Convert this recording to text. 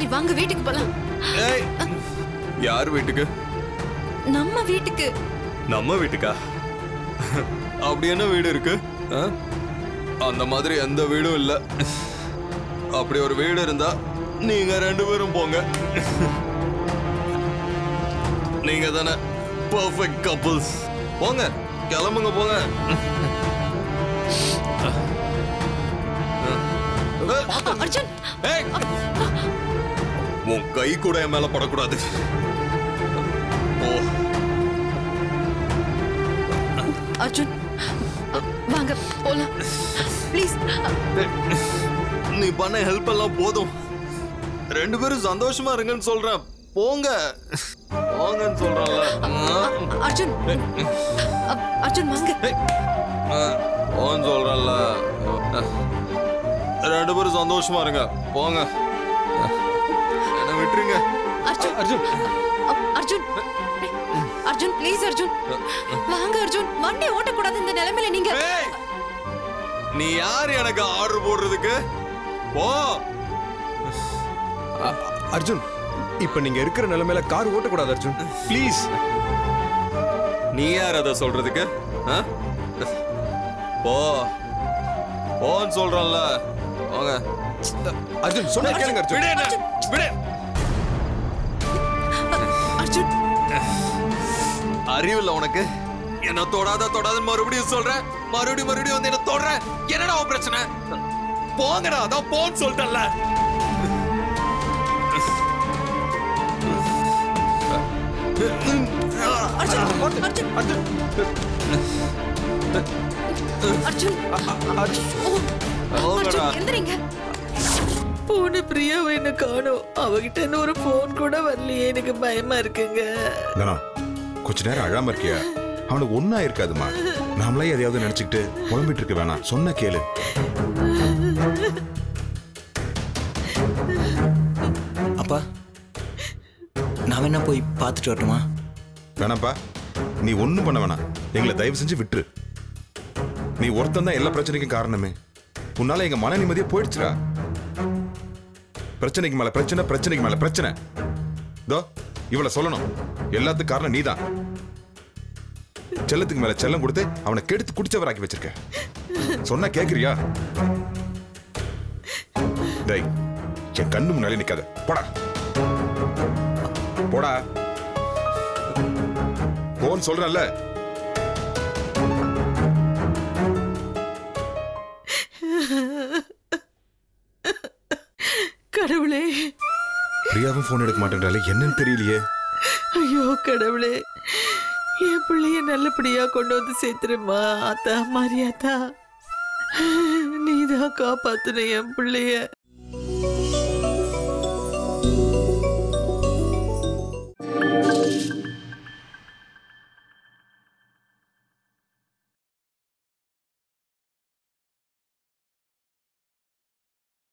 சரி வாங்க வீட்டுக்கு போலாம் ஏய் யார் வீட்டுக்கு நம்ம வீட்டுக்கு நம்ம வீட்டுக்கா அப்படி என்ன வீடு இருக்கு ஆ? அந்த மாதிரி எந்த வீடும் இல்ல அப்படி ஒரு வீடு இருந்தா நீங்க ரெண்டு பேரும் போங்க நீங்க தானே பர்ஃபெக்ட் கப்புள்ஸ் போங்க கிளம்புங்க போங்க அ- அர்ஜுன் ஏய்! உன் கை கூட என் மேல படக்கூடாது ஓ அர்ஜுன் அ, வாங்க போலாம் ப்ளீஸ் நீ பண்ண ஹெல்ப் எல்லாம் போதும் ரெண்டு பேரும் சந்தோஷமா இருங்கன்னு சொல்றேன் போங்க போங்கன்னு சொல்றேன்ல அர்ஜுன் அ, அர்ஜுன் வாங்க போன்னு சொல்றேன்ல ரெண்டு பேரும் சந்தோஷமா இருங்க போங்க என்ன விட்டுருங்க அர்ஜுன் அர்ஜுன் அ- அர்ஜுன் அர்ஜுன் ப்ளீஸ் அர்ஜுன் வாங்க அர்ஜுன் வண்டி ஓட்டக்கூடாது இந்த நிலைமையில நீங்க ஏய்! நீ யார் எனக்கு ஆர்டர் போடுறதுக்கு போ அ- அர்ஜுன் இப்ப நீங்க இருக்கிற நிலைமையில கார் ஓட்டக்கூடாது அர்ஜுன் ப்ளீஸ் நீ யார் அதை சொல்றதுக்கு ஆ? போ போன்னு சொல்றேன்ல போங்க அர்ஜுன் சொன்ன கேளுங்க அர்ஜுன் விடு என்ன விடு அர்ஜுன் அறிவில்ல உனக்கு என்ன தொடாத தொடாத மறுபடியும் சொல்றேன் மறுபடியும் மறுபடியும் வந்து என்ன தொடுற என்னடா உன் பிரச்சனை போங்கடா அதான் போன்னு சொல்லிட்டேன்ல அர்ஜுன் அர்ஜுன் அர்ஜுன் அர்ஜுன் அர்ஜுன் ஓ போங்கடா அர்ஜுன் எந்திரிங்க போன பிரியாவை என்ன காணோம் அவகிட்ட இருந்து ஒரு போன் கூட வரலையே எனக்கு பயமா இருக்குங்க தனா கொஞ்ச நேரம் அழாம இருக்கியா அவனுக்கு ஒன்னா இருக்காதுமா நாமளே எதையாவது நினைச்சுக்கிட்டு புலம்பிட்டு இருக்க வேணாம் சொன்ன கேளு அப்பா நான் வேணா போய் பார்த்துட்டு வரட்டுமா வேணாம்ப்பா நீ ஒண்ணும் பண்ண வேணாம் எங்களை தயவு செஞ்சு விட்டுரு நீ ஒருத்தன் தான் எல்லா பிரச்சனைக்கும் காரணமே உன்னால எங்க மன நிம்மதியே போயிடுச்சுடா பிரச்சனைக்கு மேல பிரச்சனை பிரச்சனைக்கு மேல பிரச்சனை தோ இவள சொல்லணும் எல்லாத்துக்கும் காரணம் நீதான் செல்லத்துக்கு மேல செல்லம் கொடுத்து அவனை கெடுத்து குடிச்சவராக்கி வச்சிருக்க சொன்னா கேக்குறியா டேய் என் கண்ணு முன்னாலே நிக்காத போடா போடா போன்னு சொல்றேன்ல கடவுளே பிரியாவும் போன் எடுக்க மாட்டேன்றாலே என்னன்னு தெரியலையே ஐயோ கடவுளே என் பிள்ளைய நல்லபடியா கொண்டு வந்து சேர்த்துருமா ஆத்தா மாரியாத்தா நீதான் காப்பாத்துன என் பிள்ளைய